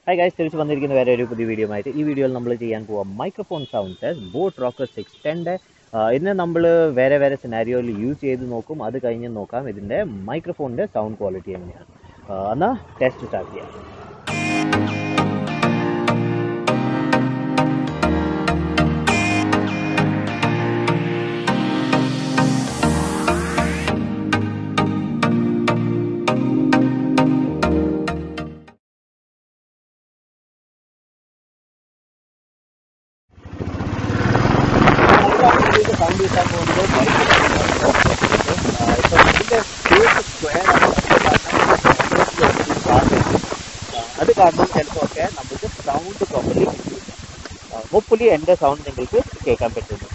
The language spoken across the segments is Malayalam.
ഹായ് ഗൈസ് തിരിച്ച് വന്നിരിക്കുന്ന വേറെ ഒരു പുതിയ വീഡിയോ ആയിട്ട് ഈ വീഡിയോയിൽ നമ്മൾ ചെയ്യാൻ പോവാം microphone sound test boat Rockerz six ടെൻ്റെ ഇന്ന് നമ്മൾ വേറെ വേറെ സിനാരിയോയിൽ യൂസ് ചെയ്ത് നോക്കും അത് കഴിഞ്ഞ് നോക്കാം ഇതിൻ്റെ മൈക്രോഫോണിൻ്റെ സൗണ്ട് ക്വാളിറ്റി എങ്ങനെയാണ് ആ, എന്നാൽ ടെസ്റ്റ് സ്റ്റാർട്ട് ചെയ്യാം സൗണ്ട് കിട്ടാൻ പോകുന്നത് അത് കാരണം ചിലപ്പോൾ ഒക്കെ നമുക്ക് സൗണ്ട് പ്രോപ്പർലി ഹോപ്പ്ഫുള്ളി എൻ്റെ സൗണ്ട് നിങ്ങൾക്ക് കേൾക്കാൻ പറ്റുന്നു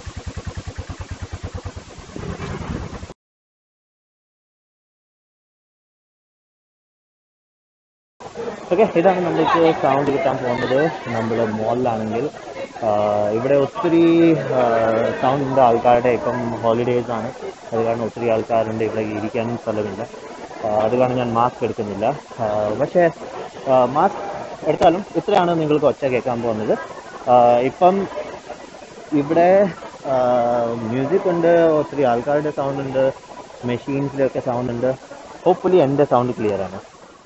ഓക്കെ ഇതാണ് നമ്മൾക്ക് സൗണ്ട് കിട്ടാൻ പോകുന്നത് നമ്മൾ മോളിലാണെങ്കിൽ ഇവിടെ ഒത്തിരി സൗണ്ട് ഉണ്ട് ആൾക്കാരുടെ ഇപ്പം ഹോളിഡേയ്സ് ആണ് അത് കാരണം ഒത്തിരി ആൾക്കാരുണ്ട് ഇവിടെ ഇരിക്കാനും സ്ഥലമില്ല ആ, അത് കാരണം ഞാൻ മാസ്ക് എടുക്കുന്നില്ല ആ, പക്ഷേ മാസ്ക് എടുത്താലും ഇത്രയാണ് നിങ്ങൾക്ക് ഒച്ച കേൾക്കാൻ പോകുന്നത് ആ, ഇപ്പം ഇവിടെ മ്യൂസിക് ഉണ്ട് ഒത്തിരി ആൾക്കാരുടെ സൗണ്ട് ഉണ്ട് മെഷീൻസിലൊക്കെ സൗണ്ട് ഉണ്ട് ഹോപ്പ്ഫുള്ളി എൻ്റെ സൗണ്ട് ക്ലിയർ ആണ്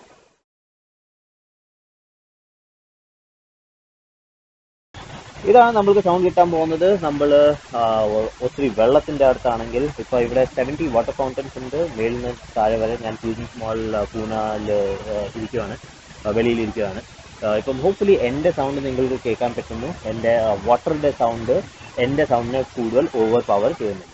ഇതാണ് നമ്മൾക്ക് സൗണ്ട് കിട്ടാൻ പോകുന്നത് നമ്മൾ ഒത്തിരി വെള്ളത്തിന്റെ അടുത്താണെങ്കിൽ ഇപ്പൊ ഇവിടെ സെവൻറ്റി വാട്ടർ ഫൗണ്ടൻസ് ഉണ്ട് മേളിൽ നിന്ന് താഴെ വരെ ഞാൻ ടൂറിസ്റ്റ് മോൾ പൂനാല് ഇരിക്കുവാണ് ആ, വെളിയിൽ ഇരിക്കുവാണ് ആ, ഇപ്പം ഹോപ്പ്ഫുള്ളി എൻ്റെ സൗണ്ട് നിങ്ങൾക്ക് കേൾക്കാൻ പറ്റുന്നു എൻ്റെ വാട്ടറിന്റെ സൗണ്ട് എൻ്റെ സൗണ്ടിനെ കൂടുതൽ ഓവർ പവർ ചെയ്യുന്നില്ല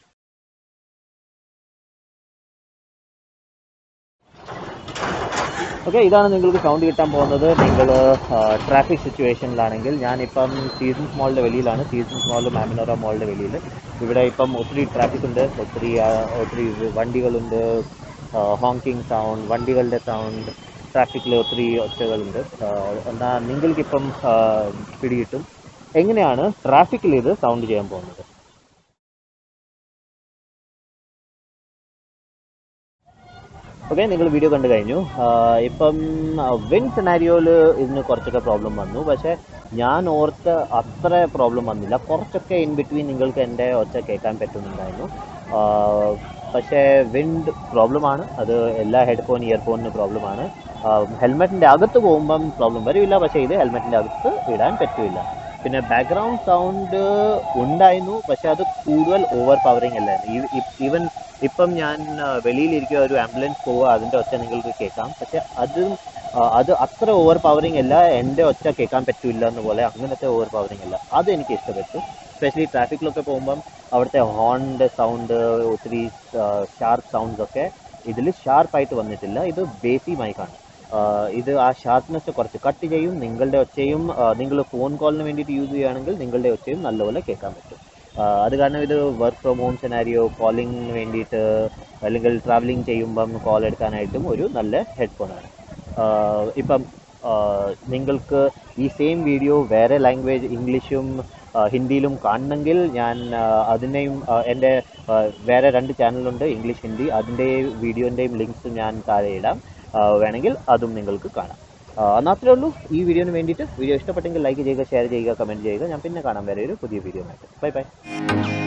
ഓക്കെ ഇതാണ് നിങ്ങൾക്ക് സൗണ്ട് കിട്ടാൻ പോകുന്നത് നിങ്ങൾ ട്രാഫിക് സിറ്റുവേഷനിലാണെങ്കിൽ ഞാനിപ്പം സീസൺസ് മോളിൻ്റെ വെളിയിലാണ് സീസൺസ് മോളിൽ മാമിനോറ മോളിൻ്റെ വെളിയിൽ ഇവിടെ ഇപ്പം ഒത്തിരി ട്രാഫിക് ഉണ്ട് ഒത്തിരി ആ, ഒത്തിരി വണ്ടികളുണ്ട് ഹോങ്കിങ് സൗണ്ട് വണ്ടികളുടെ സൗണ്ട് ട്രാഫിക്കിൽ ഒത്തിരി ഒച്ചകളുണ്ട് ആ, എന്നാൽ നിങ്ങൾക്കിപ്പം ആ, പിടികിട്ടും എങ്ങനെയാണ് ട്രാഫിക്കിൽ ഇത് സൗണ്ട് ചെയ്യാൻ പോകുന്നത് ഓക്കെ നിങ്ങൾ വീഡിയോ കണ്ടു കഴിഞ്ഞു ആഹ് ഇപ്പം വിൻ സിനാരിയോയിൽ ഇതിന് കുറച്ചൊക്കെ പ്രോബ്ലം വന്നു പക്ഷേ ഞാൻ ഓർത്ത് അത്ര പ്രോബ്ലം വന്നില്ല കുറച്ചൊക്കെ ഇൻ ബിറ്റ്വീൻ നിങ്ങൾക്ക് എൻ്റെ ഒച്ച കേൾക്കാൻ പറ്റുന്നുണ്ടായിരുന്നു ആഹ് പക്ഷേ വിൻഡ് പ്രോബ്ലമാണ് അത് എല്ലാ ഹെഡ്ഫോൺ ഇയർഫോണിന് പ്രോബ്ലമാണ് ഹെൽമെറ്റിൻ്റെ അകത്ത് പോകുമ്പം പ്രോബ്ലം വരില്ല പക്ഷേ ഇത് ഹെൽമെറ്റിൻ്റെ അകത്ത് ഇടാൻ പറ്റില്ല പിന്നെ ബാക്ക്ഗ്രൗണ്ട് സൗണ്ട് ഉണ്ടായിരുന്നു പക്ഷെ അത് കൂടുതൽ ഓവർ പവറിങ് അല്ലായിരുന്നു ഈവൻ ഇപ്പം ഞാൻ ആ, വെളിയിലിരിക്കുക ഒരു ആംബുലൻസ് പോവുക അതിൻ്റെ ഒച്ച നിങ്ങൾക്ക് കേൾക്കാം പക്ഷെ അത് ആ, അത് അത്ര ഓവർ പവറിങ് അല്ല എൻ്റെ ഒച്ച കേൾക്കാൻ പറ്റില്ല എന്ന് പോലെ അങ്ങനത്തെ ഓവർ പവറിങ് അല്ല അത് എനിക്ക് ഇഷ്ടപ്പെട്ടു സ്പെഷ്യലി ട്രാഫിക്കിലൊക്കെ പോകുമ്പം അവിടുത്തെ ഹോണിൻ്റെ സൗണ്ട് ഒത്തിരി ഷാർപ്പ് സൗണ്ട്സ് ഒക്കെ ഇതിൽ ഷാർപ്പായിട്ട് വന്നിട്ടില്ല ഇത് ബേസി മൈക്കാണ് ആഹ് ഇത് ആ ഷാർപ്നെസ് കുറച്ച് കട്ട് ചെയ്യും നിങ്ങളുടെ ഒച്ചയും നിങ്ങൾ ഫോൺ കോളിന് വേണ്ടിയിട്ട് യൂസ് ചെയ്യുകയാണെങ്കിൽ നിങ്ങളുടെ ഒച്ചയും നല്ലപോലെ കേൾക്കാൻ പറ്റും ആഹ് അത് കാരണം ഇത് വർക്ക് ഫ്രം ഹോം സെനാരിയോ കോളിങ്ങിന് വേണ്ടിയിട്ട് അല്ലെങ്കിൽ ട്രാവലിംഗ് ചെയ്യുമ്പം കോൾ എടുക്കാനായിട്ടും ഒരു നല്ല ഹെഡ്ഫോണാണ് ഇപ്പം ആഹ് നിങ്ങൾക്ക് ഈ സെയിം വീഡിയോ വേറെ ലാംഗ്വേജ് ഇംഗ്ലീഷും ആഹ് ഹിന്ദിയിലും കാണണമെങ്കിൽ ഞാൻ ആഹ് അതിനെയും ആഹ് എൻ്റെ ആഹ് വേറെ രണ്ട് ചാനലുണ്ട് ഇംഗ്ലീഷ് ഹിന്ദി അതിൻ്റെ വീഡിയോൻ്റെയും ലിങ്ക്സ് ഞാൻ താഴെ ഇടാം ആഹ് വേണമെങ്കിൽ അതും നിങ്ങൾക്ക് കാണാം ആഹ് എന്നാൽ അത്രേ ഉള്ളൂ ഈ വീഡിയോന് വേണ്ടിയിട്ട് വീഡിയോ ഇഷ്ടപ്പെട്ടെങ്കിൽ ലൈക്ക് ചെയ്യുക ഷെയർ ചെയ്യുക കമൻറ്റ് ചെയ്യുക ഞാൻ പിന്നെ കാണാം വേറെ ഒരു പുതിയ വീഡിയോ ആയിട്ട് ബൈ ബൈ